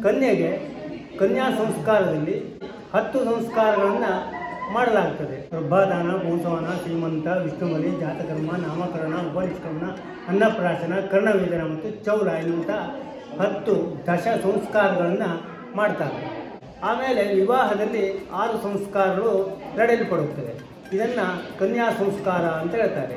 ಕನ್ಯೆಗೆ ಕನ್ಯಾ ಸಂಸ್ಕಾರದಲ್ಲಿ ಹತ್ತು ಸಂಸ್ಕಾರಗಳನ್ನು ಮಾಡಲಾಗ್ತದೆ ಗರ್ಭಾಧಾನ ಭೂಸವನ ಶ್ರೀಮಂತ ವಿಷ್ಣುಮಲಿ ಜಾತಕರ್ಮ ನಾಮಕರಣ ಉಪನಿಷ್ಕರಣ ಅನ್ನಪ್ರಾಶನ ಕರ್ಣವೇದನ ಮತ್ತು ಚೌಲ ಎನ್ನುವಂಥ ಹತ್ತು ದಶ ಸಂಸ್ಕಾರಗಳನ್ನು ಮಾಡ್ತಾರೆ ಆಮೇಲೆ ವಿವಾಹದಲ್ಲಿ ಆರು ಸಂಸ್ಕಾರಗಳು ನಡೆಯಲ್ಪಡುತ್ತವೆ ಇದನ್ನು ಕನ್ಯಾ ಸಂಸ್ಕಾರ ಅಂತ ಹೇಳ್ತಾರೆ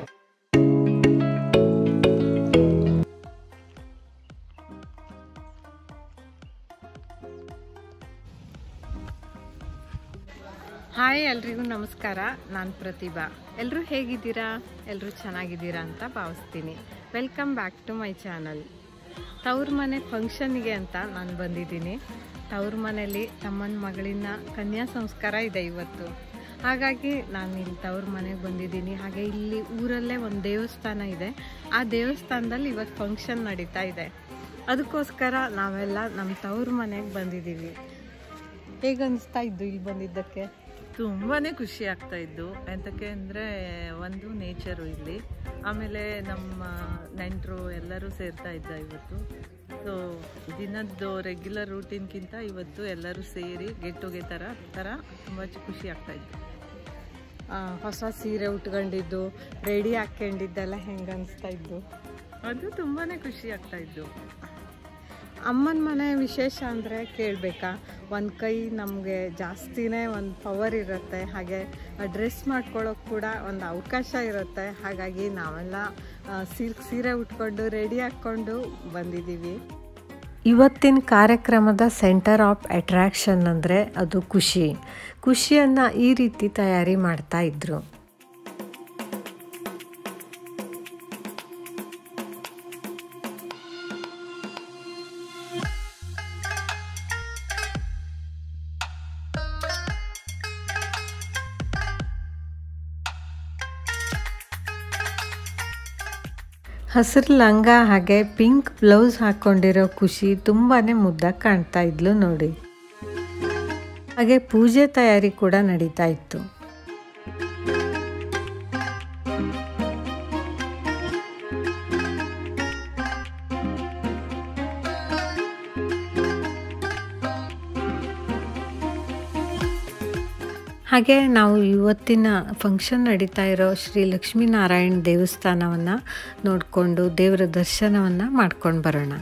ಹಾಯ್ ಎಲ್ರಿಗೂ ನಮಸ್ಕಾರ ನಾನು ಪ್ರತಿಭಾ ಎಲ್ಲರೂ ಹೇಗಿದ್ದೀರಾ ಎಲ್ಲರೂ ಚೆನ್ನಾಗಿದ್ದೀರಾ ಅಂತ ಭಾವಿಸ್ತೀನಿ welcome back to my channel ತವ್ರ ಮನೆ ಫಂಕ್ಷನ್ಗೆ ಅಂತ ನಾನು ಬಂದಿದ್ದೀನಿ ತವ್ರ ಮನೇಲಿ ತಮ್ಮನ ಮಗಳಿನ ಕನ್ಯಾ ಸಂಸ್ಕಾರ ಇದೆ ಇವತ್ತು ಹಾಗಾಗಿ ನಾನು ಇಲ್ಲಿ ತವ್ರ ಮನೆಗೆ ಬಂದಿದ್ದೀನಿ ಹಾಗೆ ಇಲ್ಲಿ ಊರಲ್ಲೇ ಒಂದು ದೇವಸ್ಥಾನ ಇದೆ ಆ ದೇವಸ್ಥಾನದಲ್ಲಿ ಇವತ್ತು ಫಂಕ್ಷನ್ ನಡೀತಾ ಇದೆ ಅದಕ್ಕೋಸ್ಕರ ನಾವೆಲ್ಲ ನಮ್ಮ ತವ್ರ ಮನೆಗೆ ಬಂದಿದ್ದೀವಿ ಹೇಗೆ ಅನಿಸ್ತಾ ಇದ್ದು ಇಲ್ಲಿ ಬಂದಿದ್ದಕ್ಕೆ ತುಂಬಾ ಖುಷಿ ಆಗ್ತಾ ಇದ್ದು ಎಂತಕ್ಕೆ ಅಂದರೆ ಒಂದು ನೇಚರು ಇಲ್ಲಿ ಆಮೇಲೆ ನಮ್ಮ ನೆಂಟರು ಎಲ್ಲರೂ ಸೇರ್ತಾ ಇದ್ದ ಇವತ್ತು ಸೊ ದಿನದ್ದು ರೆಗ್ಯುಲರ್ ರೂಟೀನ್ಗಿಂತ ಇವತ್ತು ಎಲ್ಲರೂ ಸೇರಿ ಗೆಟ್ ಟುಗೆದರ ಥರ ತುಂಬ ಖುಷಿ ಆಗ್ತಾ ಇತ್ತು ಆ, ಹೊಸ ಸೀರೆ ಉಟ್ಕೊಂಡಿದ್ದು ರೆಡಿ ಹಾಕ್ಕೊಂಡಿದ್ದೆಲ್ಲ ಹೆಂಗೆ ಅನಿಸ್ತಾ ಇದ್ದು ಅದು ತುಂಬಾ ಖುಷಿ ಆಗ್ತಾ ಇದ್ದು ಅಮ್ಮನ ಮನೆ ವಿಶೇಷ ಅಂದರೆ ಕೇಳಬೇಕಾ ಒಂದು ಕೈ ನಮಗೆ ಜಾಸ್ತಿನೇ ಒಂದು ಪವರ್ ಇರುತ್ತೆ ಹಾಗೆ ಡ್ರೆಸ್ ಮಾಡ್ಕೊಳ್ಳೋಕೆ ಕೂಡ ಒಂದು ಅವಕಾಶ ಇರುತ್ತೆ ಹಾಗಾಗಿ ನಾವೆಲ್ಲ ಸಿಲ್ಕ್ ಸೀರೆ ಉಟ್ಕೊಂಡು ರೆಡಿ ಹಾಕ್ಕೊಂಡು ಬಂದಿದ್ದೀವಿ ಇವತ್ತಿನ ಕಾರ್ಯಕ್ರಮದ ಸೆಂಟರ್ ಆಫ್ ಅಟ್ರಾಕ್ಷನ್ ಅಂದರೆ ಅದು ಖುಷಿ ಖುಷಿಯನ್ನು ಈ ರೀತಿ ತಯಾರಿ ಮಾಡ್ತಾ ಇದ್ರು ಹಸಿರು ಲಂಗ ಹಾಗೆ ಪಿಂಕ್ ಬ್ಲೌಸ್ ಹಾಕ್ಕೊಂಡಿರೋ ಖುಷಿ ತುಂಬಾ ಮುದ್ದಾಗಿ ಕಾಣ್ತಾ ಇದ್ಲು ನೋಡಿ ಹಾಗೆ ಪೂಜೆ ತಯಾರಿ ಕೂಡ ನಡೀತಾ ಇತ್ತು ಹಾಗೆ ನಾವು ಇವತ್ತಿನ ಫಂಕ್ಷನ್ ನಡೀತಾ ಇರೋ ಶ್ರೀ ಲಕ್ಷ್ಮೀನಾರಾಯಣ ದೇವಸ್ಥಾನವನ್ನು ನೋಡಿಕೊಂಡು ದೇವರ ದರ್ಶನವನ್ನು ಮಾಡ್ಕೊಂಡು ಬರೋಣ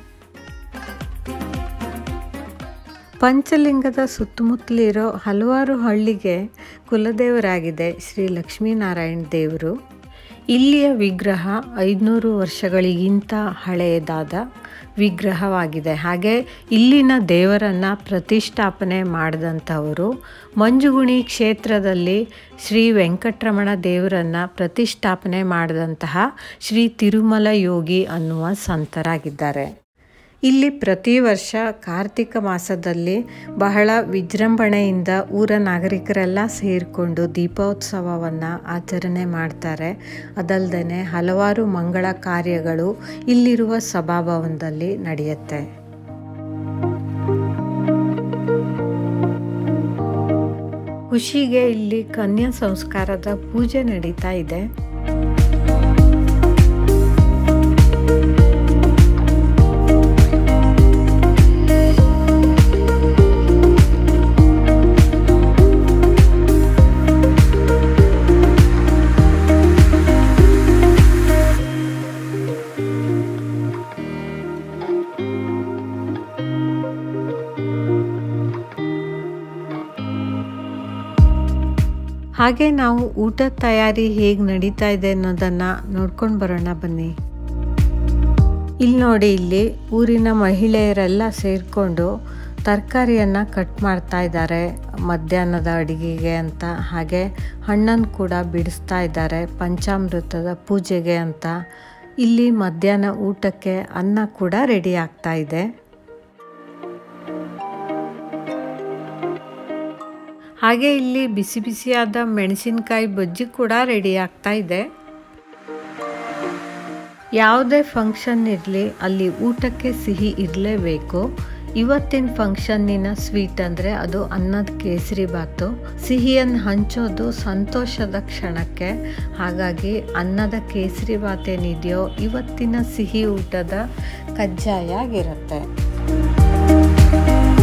ಪಂಚಲಿಂಗದ ಸುತ್ತಮುತ್ತಲಿರೋ ಹಲವಾರು ಹಳ್ಳಿಗೆ ಕುಲದೇವರಾಗಿದೆ ಶ್ರೀ ಲಕ್ಷ್ಮೀನಾರಾಯಣ ದೇವರು ಇಲ್ಲಿಯ ವಿಗ್ರಹ ಐದುನೂರು ವರ್ಷಗಳಿಗಿಂತ ಹಳೆಯದಾದ ವಿಗ್ರಹವಾಗಿದೆ ಹಾಗೆ ಇಲ್ಲಿನ ದೇವರನ್ನು ಪ್ರತಿಷ್ಠಾಪನೆ ಮಾಡಿದಂಥವರು ಮಂಜುಗುಣಿ ಕ್ಷೇತ್ರದಲ್ಲಿ ಶ್ರೀ ವೆಂಕಟರಮಣ ದೇವರನ್ನು ಪ್ರತಿಷ್ಠಾಪನೆ ಮಾಡಿದಂತಹ ಶ್ರೀ ತಿರುಮಲ ಯೋಗಿ ಅನ್ನುವ ಸಂತರಾಗಿದ್ದಾರೆ ಇಲ್ಲಿ ಪ್ರತಿ ವರ್ಷ ಕಾರ್ತಿಕ ಮಾಸದಲ್ಲಿ ಬಹಳ ವಿಜೃಂಭಣೆಯಿಂದ ಊರ ನಾಗರಿಕರೆಲ್ಲ ಸೇರಿಕೊಂಡು ದೀಪೋತ್ಸವವನ್ನು ಆಚರಣೆ ಮಾಡ್ತಾರೆ ಅದಲ್ಲದೆ ಹಲವಾರು ಮಂಗಳ ಕಾರ್ಯಗಳು ಇಲ್ಲಿರುವ ಸಭಾಭವನದಲ್ಲಿ ನಡೆಯುತ್ತೆ ಖುಷಿಗೆ ಇಲ್ಲಿ ಕನ್ಯಾ ಸಂಸ್ಕಾರದ ಪೂಜೆ ನಡೀತಾ ಇದೆ ಹಾಗೆ ನಾವು ಊಟದ ತಯಾರಿ ಹೇಗೆ ನಡೀತಾ ಇದೆ ಅನ್ನೋದನ್ನು ನೋಡ್ಕೊಂಡು ಬರೋಣ ಬನ್ನಿ ಇಲ್ಲಿ ನೋಡಿ ಇಲ್ಲಿ ಊರಿನ ಮಹಿಳೆಯರೆಲ್ಲ ಸೇರಿಕೊಂಡು ತರಕಾರಿಯನ್ನು ಕಟ್ ಮಾಡ್ತಾ ಇದ್ದಾರೆ ಮಧ್ಯಾಹ್ನದ ಅಡುಗೆಗೆ ಅಂತ ಹಾಗೆ ಹಣ್ಣನ್ನು ಕೂಡ ಬಿಡಿಸ್ತಾ ಇದ್ದಾರೆ ಪಂಚಾಮೃತದ ಪೂಜೆಗೆ ಅಂತ ಇಲ್ಲಿ ಮಧ್ಯಾಹ್ನ ಊಟಕ್ಕೆ ಅನ್ನ ಕೂಡ ರೆಡಿ ಆಗ್ತಾ ಇದೆ ಹಾಗೆ ಇಲ್ಲಿ ಬಿಸಿ ಬಿಸಿಯಾದ ಮೆಣಸಿನಕಾಯಿ ಬಜ್ಜಿ ಕೂಡ ರೆಡಿ ಆಗ್ತಾ ಇದೆ ಯಾವುದೇ ಫಂಕ್ಷನ್ ಇರಲಿ ಅಲ್ಲಿ ಊಟಕ್ಕೆ ಸಿಹಿ ಇರಲೇಬೇಕು ಇವತ್ತಿನ ಫಂಕ್ಷನ್ನಿನ ಸ್ವೀಟ್ ಅಂದರೆ ಅದು ಅನ್ನದ ಕೇಸರಿ ಬಾತು ಸಿಹಿಯನ್ನು ಹಂಚೋದು ಸಂತೋಷದ ಕ್ಷಣಕ್ಕೆ ಹಾಗಾಗಿ ಅನ್ನದ ಕೇಸರಿ ಬಾತ್ ಏನಿದೆಯೋ ಇವತ್ತಿನ ಸಿಹಿ ಊಟದ ಕಜ್ಜಾಯ ಆಗಿರುತ್ತೆ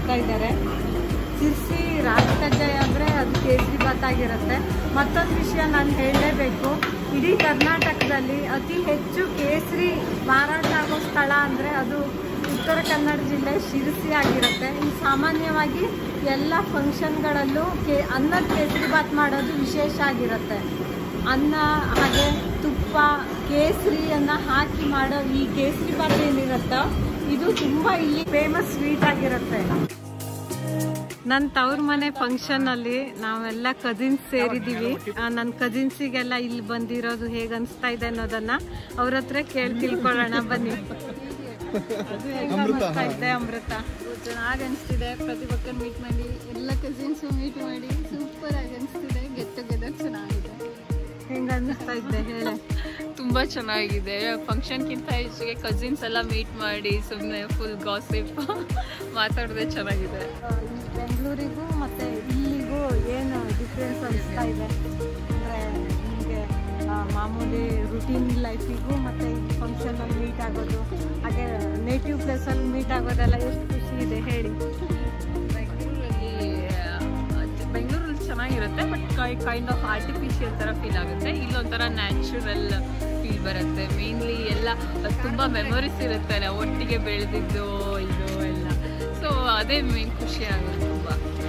ಮಾಡ್ತಾ ಇದ್ದಾರೆ ಸಿರ್ಸಿ ರಾಗಿ ಕಜ್ಜಾಯ ಅಂದರೆ ಅದು ಕೇಸರಿ ಬಾತ್ ಆಗಿರುತ್ತೆ ಮತ್ತೊಂದು ವಿಷಯ ನಾನು ಹೇಳಲೇಬೇಕು ಇಡೀ ಕರ್ನಾಟಕದಲ್ಲಿ ಅತಿ ಹೆಚ್ಚು ಕೇಸರಿ ಮಾರಾಟ ಆಗೋ ಸ್ಥಳ ಅಂದರೆ ಅದು ಉತ್ತರ ಕನ್ನಡ ಜಿಲ್ಲೆ ಶಿರಸಿ ಆಗಿರುತ್ತೆ ಈ ಸಾಮಾನ್ಯವಾಗಿ ಎಲ್ಲ ಫಂಕ್ಷನ್ಗಳಲ್ಲೂ ಕೇ ಅನ್ನದ ಕೇಸರಿ ಬಾತ್ ಮಾಡೋದು ವಿಶೇಷ ಆಗಿರುತ್ತೆ ಅನ್ನ ಹಾಗೆ ತುಪ್ಪ ಕೇಸರಿಯನ್ನು ಹಾಕಿ ಮಾಡೋ ಈ ಕೇಸರಿ ಬಾತ್ ಏನಿರುತ್ತೋ ಇದು ತುಂಬ ಇಲ್ಲಿ ಫೇಮಸ್ ಸ್ವೀಟ್ ಆಗಿರುತ್ತೆ ನನ್ನ ತವ್ರ ಮನೆ ಫಂಕ್ಷನ್ ಅಲ್ಲಿ ನಾವೆಲ್ಲ ಕಸಿನ್ಸ್ ಸೇರಿದೀವಿ ನನ್ನ ಕಸಿನ್ಸಿಗೆಲ್ಲ ಇಲ್ಲಿ ಬಂದಿರೋದು ಹೇಗೆ ಅನಿಸ್ತಾ ಇದೆ ಅನ್ನೋದನ್ನ ಅವ್ರ ಹತ್ರ ಕೇಳಿ ತಿಳ್ಕೊಳ್ಳೋಣ ಬನ್ನಿ ಅನಿಸ್ತಾ ಇದೆ ಅಮೃತ ಚೆನ್ನಾಗಿ ಅನಿಸ್ತಿದೆ ಪ್ರತಿಭಕ್ಕನ್ ಮೀಟ್ ಮಾಡಿ ಎಲ್ಲ ಕಸಿನ್ಸು ಮೀಟ್ ಮಾಡಿ ಸೂಪರ್ ಆಗಿ ಅನಿಸ್ತಿದೆ ಗೆಟ್ ಟುಗೆದರ್ ಚೆನ್ನಾಗಿದೆ ಹೆಂಗ ಅನಿಸ್ತಾ ಇದ್ದೆ ಹೇಳೆ ತುಂಬ ಚೆನ್ನಾಗಿದೆ ಫಂಕ್ಷನ್ಗಿಂತ ಹೆಚ್ಚಿಗೆ ಕಸಿನ್ಸ್ ಎಲ್ಲ ಮೀಟ್ ಮಾಡಿ ಸುಮ್ಮನೆ ಫುಲ್ ಗಾಸಿಪ್ ಮಾತಾಡೋದೇ ಚೆನ್ನಾಗಿದೆ ಬೆಂಗಳೂರಿಗೂ ಮತ್ತೆ ಇಲ್ಲಿಗೂ ಏನು ಡಿಫ್ರೆನ್ಸ್ ಅನಿಸ್ತಾ ಇದೆ ಅಂದರೆ ನಿಮಗೆ ಮಾಮೂಲಿ ರುಟೀನ್ ಲೈಫಿಗೂ ಮತ್ತು ಈ ಫಂಕ್ಷನಲ್ಲಿ ಮೀಟ್ ಆಗೋದು ಹಾಗೆ ನೇಟಿವ್ ಪ್ಲೇಸಲ್ಲಿ ಮೀಟ್ ಆಗೋದೆಲ್ಲ ಎಷ್ಟು ಖುಷಿ ಇದೆ ಹೇಳಿ ಬೆಂಗಳೂರಲ್ಲಿ ಬೆಂಗಳೂರಲ್ಲಿ ಚೆನ್ನಾಗಿರುತ್ತೆ ಬಟ್ ಕೈಂಡ್ ಆಫ್ ಆರ್ಟಿಫಿಷಿಯಲ್ ಥರ ಫೀಲ್ ಆಗುತ್ತೆ ಇಲ್ಲೊಂಥರ ನ್ಯಾಚುರಲ್ ಫೀಲ್ ಬರುತ್ತೆ ಮೇನ್ಲಿ ಎಲ್ಲ ತುಂಬ ಮೆಮೊರೀಸ್ ಇರುತ್ತೆ ನಾವು ಒಟ್ಟಿಗೆ ಬೆಳೆದಿದ್ದು ಇದು ಎಲ್ಲ ಸೊ ಅದೇ ಮೇನ್ ಖುಷಿ ಆಗುತ್ತೆ ತುಂಬ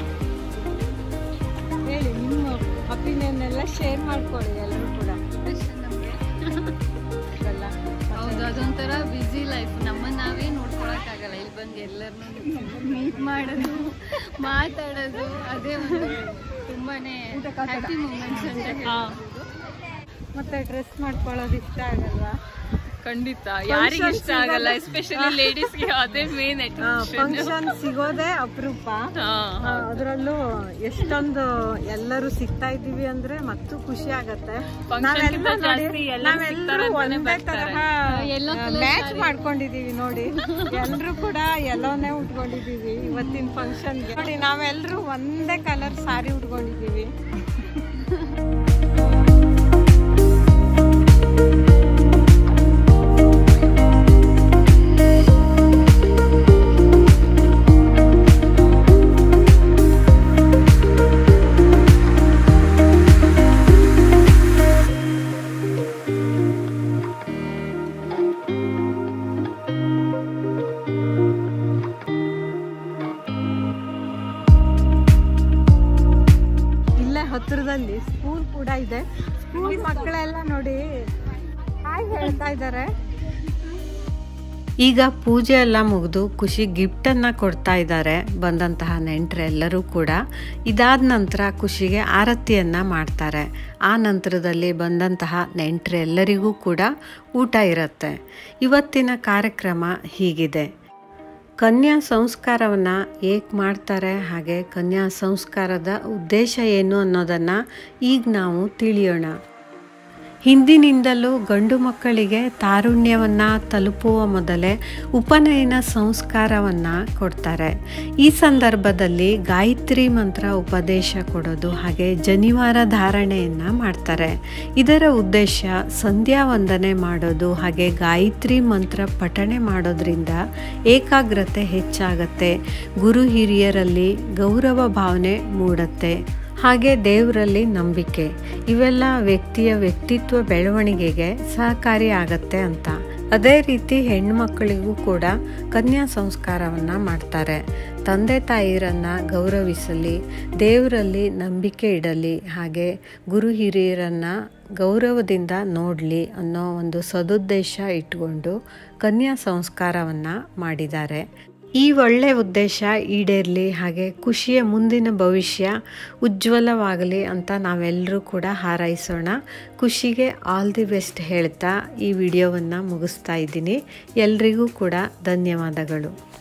ಹೇಳಿ ನಿಮ್ಮ ಒಪಿನಿಯನ್ ಎಲ್ಲ ಶೇರ್ ಮಾಡ್ಕೊಳ್ಳಿ ಎಲ್ಲರೂ ಕೂಡ ಅಲ್ಲ ಹೌದು ಅದೊಂಥರ ಬ್ಯುಸಿ ಲೈಫ್ ನಮ್ಮನ್ನ ನಾವೇ ನೋಡ್ಕೊಳಕ್ಕಾಗಲ್ಲ ಇಲ್ಲಿ ಬಂದು ಎಲ್ಲರನ್ನೂ ಮೀಟ್ ಮಾಡೋದು ಮಾತಾಡೋದು ಅದೇ ಒಂದು ತುಂಬಾನೇ ಹ್ಯಾಪಿ ಮೂಮೆಂಟ್ಸ್ ಅಂತ ಹೇಳ್ಬೋದು ಮತ್ತೆ ಡ್ರೆಸ್ ಮಾಡ್ಕೊಳ್ಳೋದು ಇಷ್ಟ ಆಗಲ್ವಾ ಖಂಡಿತ ಯಾರಿಗೆ ಇಷ್ಟ ಆಗಲ್ಲ ಎಸ್ಪೆಷಲಿ ಲೇಡೀಸ್ಗೆ ಅದೇ ಮೇನ್ ಫಂಕ್ಷನ್ ಸಿಗೋದೇ ಅಪರೂಪ ಅದರಲ್ಲೂ ಎಷ್ಟೊಂದು ಎಲ್ಲರೂ ಸಿಗ್ತಾ ಇದ್ದೀವಿ ಅಂದ್ರೆ ಮತ್ತೂ ಖುಷಿ ಆಗತ್ತೆ ನಾವೆಲ್ಲ ನೋಡಿ ನಾವೆಲ್ಲರೂ ಒಂದೇ ತರಹ ಮ್ಯಾಚ್ ಮಾಡ್ಕೊಂಡಿದೀವಿ ನೋಡಿ ಎಲ್ರು ಕೂಡ ಎಲ್ಲೋನೇ ಉಟ್ಕೊಂಡಿದೀವಿ ಇವತ್ತಿನ ಫಂಕ್ಷನ್ಗೆ ನೋಡಿ ನಾವೆಲ್ಲರೂ ಒಂದೇ ಕಲರ್ ಸಾರಿ ಉಟ್ಕೊಂಡಿದೀವಿ ಇಲ್ಲೇ ಹತ್ರದಲ್ಲಿ ಸ್ಕೂಲ್ ಕೂಡ ಇದೆ ಸ್ಕೂಲ್ ಮಕ್ಕಳೆಲ್ಲ ನೋಡಿ ಹಾಯ್ ಹೇಳ್ತಾ ಇದ್ದಾರೆ ಈಗ ಪೂಜೆ ಎಲ್ಲ ಮುಗಿದು ಖುಷಿ ಗಿಫ್ಟನ್ನು ಕೊಡ್ತಾ ಇದ್ದಾರೆ ಬಂದಂತಹ ನೆಂಟರೆಲ್ಲರೂ ಕೂಡ ಇದಾದ ನಂತರ ಖುಷಿಗೆ ಆರತಿಯನ್ನು ಮಾಡ್ತಾರೆ ಆ ನಂತರದಲ್ಲಿ ಬಂದಂತಹ ನೆಂಟರೆಲ್ಲರಿಗೂ ಕೂಡ ಊಟ ಇರುತ್ತೆ ಇವತ್ತಿನ ಕಾರ್ಯಕ್ರಮ ಹೀಗಿದೆ ಕನ್ಯಾ ಸಂಸ್ಕಾರವನ್ನು ಏಕೆ ಮಾಡ್ತಾರೆ ಹಾಗೆ ಕನ್ಯಾ ಸಂಸ್ಕಾರದ ಉದ್ದೇಶ ಏನು ಅನ್ನೋದನ್ನು ಈಗ ನಾವು ತಿಳಿಯೋಣ ಹಿಂದಿನಿಂದಲೂ ಗಂಡು ಮಕ್ಕಳಿಗೆ ತಾರುಣ್ಯವನ್ನು ತಲುಪುವ ಮೊದಲೇ ಉಪನಯನ ಸಂಸ್ಕಾರವನ್ನು ಕೊಡ್ತಾರೆ ಈ ಸಂದರ್ಭದಲ್ಲಿ ಗಾಯತ್ರಿ ಮಂತ್ರ ಉಪದೇಶ ಕೊಡೋದು ಹಾಗೆ ಜನಿವಾರ ಧಾರಣೆಯನ್ನು ಮಾಡ್ತಾರೆ ಇದರ ಉದ್ದೇಶ ಸಂಧ್ಯಾ ವಂದನೆ ಮಾಡೋದು ಹಾಗೆ ಗಾಯತ್ರಿ ಮಂತ್ರ ಪಠಣೆ ಮಾಡೋದ್ರಿಂದ ಏಕಾಗ್ರತೆ ಹೆಚ್ಚಾಗತ್ತೆ ಗುರು ಹಿರಿಯರಲ್ಲಿ ಗೌರವ ಭಾವನೆ ಮೂಡತ್ತೆ ಹಾಗೆ ದೇವರಲ್ಲಿ ನಂಬಿಕೆ ಇವೆಲ್ಲ ವ್ಯಕ್ತಿಯ ವ್ಯಕ್ತಿತ್ವ ಬೆಳವಣಿಗೆಗೆ ಸಹಕಾರಿ ಆಗತ್ತೆ ಅಂತ ಅದೇ ರೀತಿ ಹೆಣ್ಮಕ್ಕಳಿಗೂ ಕೂಡ ಕನ್ಯಾ ಸಂಸ್ಕಾರವನ್ನು ಮಾಡ್ತಾರೆ ತಂದೆ ತಾಯಿರನ್ನು ಗೌರವಿಸಲಿ ದೇವರಲ್ಲಿ ನಂಬಿಕೆ ಇಡಲಿ ಹಾಗೆ ಗುರು ಹಿರಿಯರನ್ನು ಗೌರವದಿಂದ ನೋಡಲಿ ಅನ್ನೋ ಒಂದು ಸದುದ್ದೇಶ ಇಟ್ಕೊಂಡು ಕನ್ಯಾ ಸಂಸ್ಕಾರವನ್ನು ಮಾಡಿದ್ದಾರೆ ಈ ಒಳ್ಳೆಯ ಉದ್ದೇಶ ಈಡೇರಲಿ ಹಾಗೆ ಖುಷಿಯ ಮುಂದಿನ ಭವಿಷ್ಯ ಉಜ್ವಲವಾಗಲಿ ಅಂತ ನಾವೆಲ್ಲರೂ ಕೂಡ ಹಾರೈಸೋಣ ಖುಷಿಗೆ ಆಲ್ ದಿ ಬೆಸ್ಟ್ ಹೇಳ್ತಾ ಈ ವಿಡಿಯೋವನ್ನು ಮುಗಿಸ್ತಾ ಇದ್ದೀನಿ ಎಲ್ರಿಗೂ ಕೂಡ ಧನ್ಯವಾದಗಳು